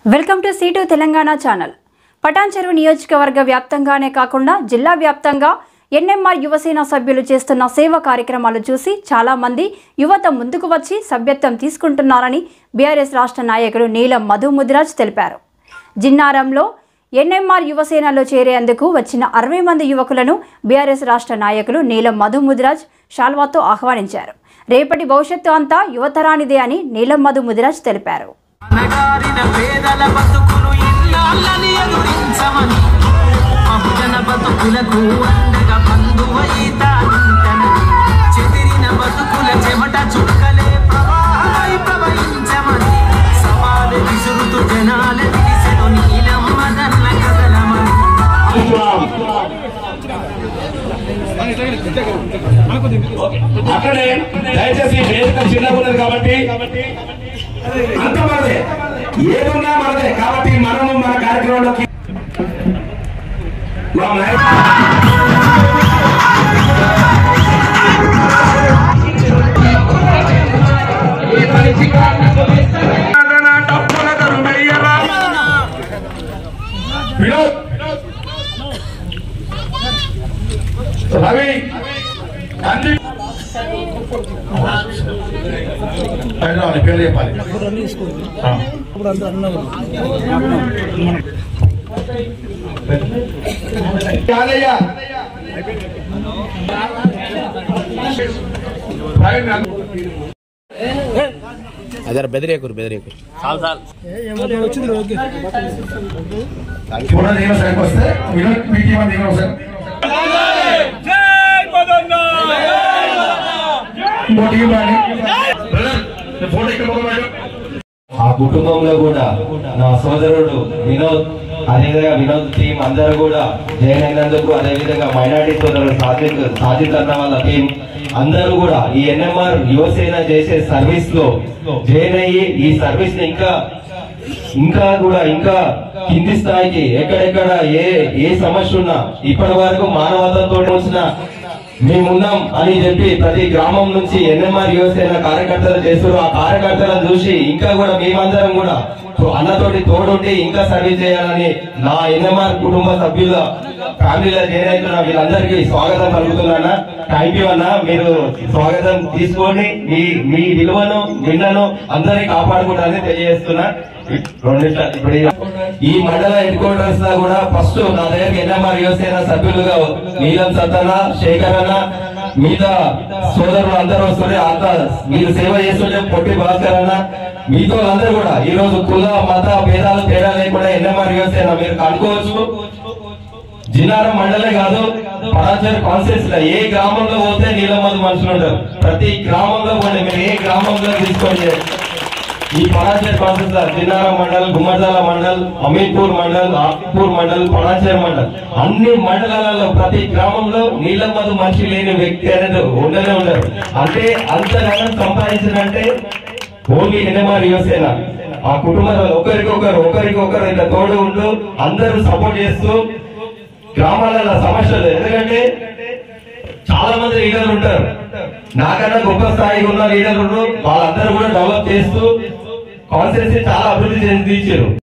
Welcome to సీటు Telangana channel Patan Cheruvu నియోజకవర్గ వ్యాప్తంగానే కాకుండా జిల్లా వ్యాప్తంగా ఎన్ఎంఆర్ యువసేన సభ్యులు చేస్తున్న సేవా కార్యక్రమాలు చూసి చాలా మంది యువత ముందుకు వచ్చి సభ్యత్వం తీసుకుంటున్నారని బీఆర్ఎస్ రాష్ట్ర నాయకుడు నీలం మధు ముదిరాజ్ తెలిపారు జిన్నారంలో ఎన్ఎంఆర్ యువసేనలో చేరేందుకు వచ్చిన అరవై మంది యువకులను బీఆర్ఎస్ రాష్ట్ర నాయకులు నీలం మధు ముదిరాజ్ షాల్వాతో ఆహ్వానించారు రేపటి భవిష్యత్తు అంతా యువతరానిదే అని నీలం మధు ముదిరాజ్ తెలిపారు అనగారిన పేదల బతుకులు ఇన్నాళ్ళని ఎదురించమని బహుజన బతుకులకు అండగా బంధువైతానంటనని చెదిరిన బతుకుల చెమట చుక్కలే ప్రవాహమై ప్రవహించమని సవాలు విసురుతూ జనాల దిశను నీలమ్మదన్న కదలమని అక్కడే దయచేసి వేదిక చిన్నగా ఉన్నది కాబట్టి అంత మనదే ఏదున్నా మనదే కాబట్టి మనము మన కార్యక్రమంలోకి మా నాయకుడు వినోద్ రవి అన్ని హైదరాబాద్ పేరు చెప్పాలి ఆ. యాదయ్య. ప్రవీణ్ రంగ- ಅದರ ಬೆದರಿಯಕೂರು ಬೆದರಿಯಕೂರು కూడా నేను సరికి వస్తే వినోద్ మీటింగ్ ఇవ్వండి నేను ఒకసారి ఇంకోటి ఇవ్వండి బ్రదర్, ఈ ఫోటో ఇక్కడ పోకమాడు. ఆ కుటుంబంలో కూడా నా సోదరుడు వినోద్ అదేవిధంగా వినోద్ టీం అందరూ కూడా జాయిన్ అయినందుకు అదేవిధంగా మైనార్టీ సోదరుడు సాజిద్ సాజిద్ అన్న వాళ్ళ టీం అందరూ కూడా ఈ ఎన్ఎంఆర్ యువసేన చేసే సర్వీస్ లో జాయిన్ అయ్యి ఈ సర్వీస్ ని ఇంకా ఇంకా కూడా ఇంకా కింది స్థాయికి ఎక్కడెక్కడ ఏ ఏ సమస్య ఉన్నా ఇప్పటి వరకు మానవతతో వచ్చిన మేమున్నాం అని చెప్పి ప్రతి గ్రామం నుంచి ఎన్ఎంఆర్ యువసేన కార్యకర్తలు చేస్తారు ఆ కార్యకర్తలను చూసి ఇంకా కూడా మేమందరం కూడా తో- అన్నతోటి తోడుండి ఇంకా సర్వీస్ చేయాలని నా ఎన్ఎంఆర్ కుటుంబ సభ్యుల ఫ్యామిలీలో జాయిన్ అవుతున్న వీళ్ళందరికీ స్వాగతం పలుకుతున్నానా థ్యాంక్ యూ అన్న మీరు స్వాగతం తీసుకొని మీ మీ విలువను విన్నను అందరినీ కాపాడుకుంటారని తెలియజేస్తున్నా రెండు నిమిషాలు ఇప్పుడు ఈ- ఈ మండల హెడ్ క్వార్టర్స్ లో కూడా ఫస్ట్ నా దగ్గరికి ఎన్ఎంఆర్ యువసేన సభ్యులుగా నీలం సత్తన్న శేఖర్ అన్న మిగతా సోదరులు అందరూ వస్తుంటే అంత మీరు సేవ చేస్తుంటే పొట్టి భాస్కర్ అన్న మీతో అందరూ కూడా ఈ రోజు కుల మత భేదాలు తేడా లేకుండా ఎన్ఎంఆర్ యువసేన మీరు కనుక్కోవచ్చు జిల్లాల మండలే కాదు పరాచర్ కాన్సెన్స్ లో ఏ గ్రామంలో పోతే నీళ్ళ మంది మనుషులు ఉంటారు ప్రతి గ్రామంలో పోండి మీరు ఏ గ్రామంలో తీసుకోండి ఈ పరాచర్ కాన్సెన్స్ లో జిల్లాల మండల్ గుమ్మడిదాల మండల్ అమీర్పూర్ మండల్ ఆక్పూర్ మండల్ పరాచర్ మండల్ అన్ని మండలాలలో ప్రతి గ్రామంలో నీళ్ళ మందు మనిషి లేని వ్యక్తి అనేది ఉండనే ఉండరు అంటే అంతగానం సంపాదించినంటే ఓన్లీ ఎన్ఎంఆర్ యువసేన ఆ కుటుంబంలో ఒకరికొకరు ఒకరికొకరు ఇట్లా తోడు ఉంటూ అందరూ సపోర్ట్ చేస్తూ గ్రామాలలో సమస్యలు ఎందుకంటే చాలా మంది లీడర్లు ఉంటారు నాకన్నా గొప్ప స్థాయికి ఉన్న లీడర్లు వాళ్ళందరూ కూడా డెవలప్ చేస్తూ కాన్స్టిట్యూన్సీ చాలా అభివృద్ధి చేసి తీర్చారు